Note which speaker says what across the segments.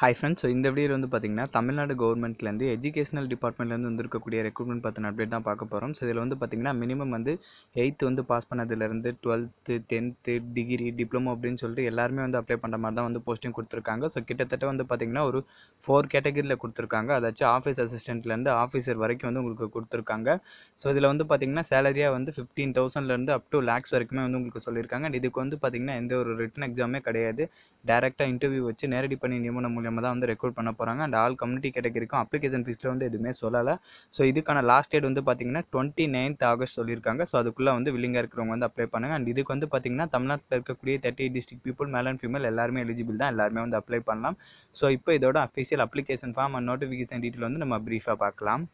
Speaker 1: hi friends so இந்த வீடியோவில் வந்து பார்த்தீங்கன்னா தமிழ்நாடு கவர்மெண்ட்லேருந்து எஜுகேஷனல் டிபார்ட்மெண்ட்லேருந்து வந்திருக்கக்கூடிய ரெக்ரூட்மெண்ட் பற்றின அப்டேட் தான் பார்க்க போகிறோம் ஸோ இதில் வந்து பார்த்தீங்கன்னா மினிமம் வந்து எயித்து வந்து பாஸ் பண்ணதுலேருந்து டுவெல்த்து டென்த்து டிகிரி டிப்ளமோ அப்படின்னு சொல்லிட்டு எல்லாருமே வந்து அப்ளை பண்ணுற மாதிரி தான் வந்து போஸ்டிங் கொடுத்துருக்காங்க ஸோ கிட்டத்தட்ட வந்து பார்த்தீங்கன்னா ஒரு ஃபோர் கேட்டகரியில் கொடுத்துருக்காங்க அதாச்சும் ஆஃபீஸ் அசிஸ்டன்ட்லேருந்து ஆஃபீஸர் வரைக்கும் வந்து உங்களுக்கு கொடுத்துருக்காங்க ஸோ இதில் வந்து பார்த்தீங்கன்னா சேலரியாக வந்து ஃபிஃப்டீன் தௌசண்ட்லேருந்து அப் டு லேக்ஸ் வரைக்குமே வந்து உங்களுக்கு சொல்லியிருக்காங்க And இதுக்கு வந்து பார்த்தீங்கன்னா எந்த ஒரு ரிட்டன் எக்ஸாமே கிடையாது டேரெக்டாக இன்டர்வியூ வச்சு நேரடி பண்ணி நியமனம் மூலியமாக தான் வந்து ரெக்ரூட் பண்ண போகிறாங்க அண்ட் ஆல் கம்யூனிட்டி கேட்டகரிக்கும் அப்ளிகேஷன் ஃபீஸில் வந்து எதுவுமே சொல்லலை ஸோ இதுக்கான லாஸ்ட் டேட் வந்து பார்த்தீங்கன்னா டுவெண்ட்டி நைன்த் ஆகஸ்ட் சொல்லியிருக்காங்க ஸோ அதுக்குள்ளே வந்து வில்லிங்காக இருக்கிறவங்க வந்து அப்ளை பண்ணுங்கள் அண்ட் இதுக்கு வந்து பார்த்தீங்கன்னா தமிழ்நாட்டில் இருக்கக்கூடிய thirty district people male and female எல்லாருமே எலிஜிபிள் தான் எல்லாருமே வந்து அப்ளை பண்ணலாம் ஸோ இப்போ இதோட official application form and notification detail வந்து நம்ம ப்ரீஃபாக பார்க்கலாம்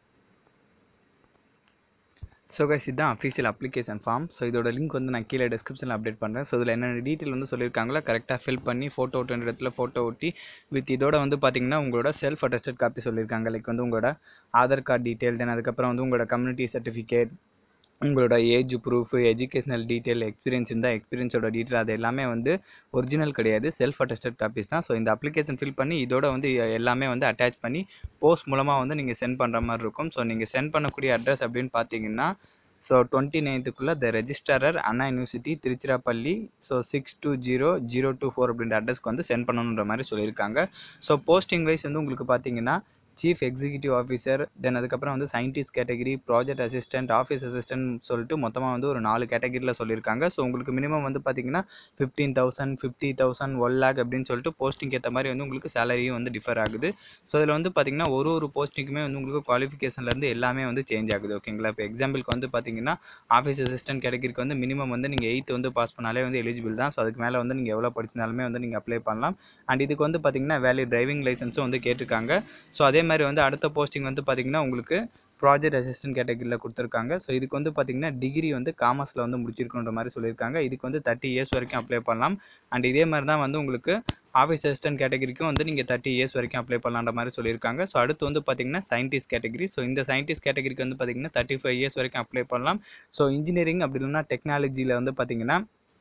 Speaker 1: ஸோ கைஸ் இதுதான் அஃபீஷியல் அப்ளிகேஷன் ஃபார்ம் ஸோ இதோட லிங்க் வந்து நான் கீழே டிஸ்கிரிப்ஷனில் அப்டேட் பண்ணுறேன் ஸோ இதில் என்னென்ன டீட்டெயில் வந்து சொல்லியிருக்காங்களோ கரெக்டாக ஃபில் பண்ணி ஃபோட்டோ ஒட்டு இடத்துல ஃபோட்டோ ஒட்டி வித் இதோட வந்து பார்த்தீங்கன்னா உங்களோட செல்ஃப் அட்டஸ்டட் காப்பி சொல்லியிருக்காங்க லைக் வந்து உங்களோட ஆதார் கார்டு டீட்டெயில் தென் அதுக்கப்புறம் வந்து உங்களோட கம்யூனிட்டி சர்டிஃபிகேட் உங்களோட age proof educational detail experience இருந்தால் எக்ஸ்பீரியன்ஸோட டீட்டெயில் அது எல்லாமே வந்து ஒரிஜினல் கிடையாது செல்ஃப் அட்டஸ்டட் காப்பீஸ் தான் ஸோ இந்த அப்ளிகேஷன் ஃபில் பண்ணி இதோட வந்து எல்லாமே வந்து அட்டாச் பண்ணி போஸ்ட் மூலமாக வந்து நீங்கள் சென்ட் பண்ணுற மாதிரி இருக்கும் ஸோ நீங்கள் சென்ட் பண்ணக்கூடிய அட்ரஸ் அப்படின்னு பார்த்தீங்கன்னா ஸோ டுவெண்ட்டி நைன்த்துக்குள்ளே the registrar Anna university Tiruchirappalli so six two zero zero two four அப்படின்ற அட்ரஸ்க்கு வந்து சென்ட் பண்ணணுன்ற மாதிரி சொல்லியிருக்காங்க ஸோ போஸ்டிங் வைஸ் வந்து உங்களுக்கு பார்த்தீங்கன்னா சீஃப் எக்ஸிக்யூட்டிவ் ஆஃபீஸர் தென் அதுக்கப்புறம் வந்து scientist category project assistant office assistant சொல்லிட்டு மொத்தமாக வந்து ஒரு நாலு கேட்டகரியில் சொல்லியிருக்காங்க ஸோ உங்களுக்கு மினிமம் வந்து பார்த்தீங்கன்னா fifteen thousand fifty thousand one lakh அப்படின்னு சொல்லிட்டு போஸ்டிங் ஏற்ற மாதிரி வந்து உங்களுக்கு சேலரியும் வந்து டிஃபர் ஆகுது ஸோ இதில் வந்து பார்த்தீங்கன்னா ஒரு ஒரு போஸ்டிங்குமே வந்து உங்களுக்கு குவாலிஃபிகேஷன்லேருந்து எல்லாமே வந்து சேஞ்ச் ஆகுது ஓகேங்களா இப்போ எக்ஸாம்பிளுக்கு வந்து பார்த்தீங்கன்னா ஆஃபீஸ் அசிஸ்டன்ட் கேட்டகரிக்கு வந்து மினிமம் வந்து நீங்கள் எயித்து வந்து பாஸ் பண்ணாலே வந்து எலிஜிபிள் தான் ஸோ அதுக்கு மேலே வந்து நீங்கள் எவ்வளோ படிச்சிருந்தாலுமே வந்து நீங்கள் அப்ளை பண்ணலாம் அண்ட் இதுக்கு வந்து பார்த்தீங்கன்னா வேல்யூ டிரைவிங் லைசன்ஸும் வந்து கேட்டிருக்காங்க ஸோ அதே மாதிரி வந்து அடுத்த போஸ்டிங் வந்து பார்த்தீங்கன்னா உங்களுக்கு ப்ராஜெக்ட் அசிஸ்டன்ட் கேட்டகரியில் கொடுத்துருக்காங்க ஸோ இதுக்கு வந்து பார்த்தீங்கன்னா டிகிரி வந்து காமர்ஸில் வந்து முடிச்சிருக்கணுன்ற மாதிரி சொல்லியிருக்காங்க இதுக்கு வந்து தேர்ட்டி இயர்ஸ் வரைக்கும் அப்ளை பண்ணலாம் அண்ட் இதே மாதிரி தான் வந்து உங்களுக்கு ஆஃபீஸ் அசிஸ்டன்ட் கேட்டகரிக்கும் வந்து நீங்கள் தேர்ட்டி இயர்ஸ் வரைக்கும் அப்ளை பண்ணலான்ற மாதிரி சொல்லியிருக்காங்க ஸோ அடுத்து வந்து பார்த்தீங்கன்னா சயின்டிஸ்ட் கேட்டகரி ஸோ இந்த சயின்டிஸ்ட் கேட்டகரிக்கு வந்து பார்த்தீங்கன்னா தேர்ட்டி ஃபைவ் இயர்ஸ் வரைக்கும் அப்ளை பண்ணலாம் ஸோ இன்ஜினியரிங் அப்படி இல்லைன்னா டெக்னாலஜியில் வந்து பார்த்தீங்கன்னா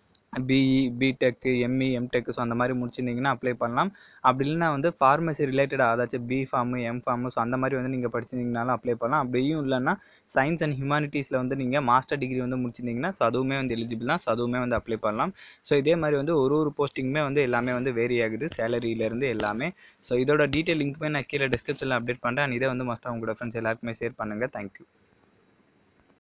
Speaker 1: பிஇ பிடெக்கு எம்இ எம்டெக் ஸோ அந்த மாதிரி முடிச்சிருந்தீங்கன்னா அப்ளை பண்ணலாம் அப்படி இல்லைனா வந்து ஃபார்மசி ரிலேட்டடாக அதாச்சும் B pharm M pharm so அந்த மாதிரி வந்து நீங்கள் படிச்சிருந்தீங்கனாலும் அப்ளை பண்ணலாம் அப்படியும் இல்லைன்னா சயின்ஸ் அண்ட் ஹியூமானிட்டிஸில் வந்து நீங்கள் மாஸ்டர் டிகிரி வந்து முடிச்சிருந்தீங்கன்னா ஸோ அதுவுமே வந்து எலிஜிபிள் தான் ஸோ அதுவுமே வந்து அப்ளை பண்ணலாம் ஸோ இதே மாதிரி வந்து ஒரு ஒரு போஸ்டிங்குமே வந்து எல்லாமே வந்து வேரி ஆகுது சேலரியிலேருந்து எல்லாமே ஸோ இதோட டீட்டெயில் லிங்க்குமே நான் கீழே டிஸ்கிரிப்ஷனில் அப்டேட் பண்ணுறேன் அண்ட் இதை வந்து மஸ்ட்டாக உங்களோட ஃப்ரெண்ட்ஸ் எல்லாருக்குமே ஷேர் பண்ணுங்கள் தேங்க்யூ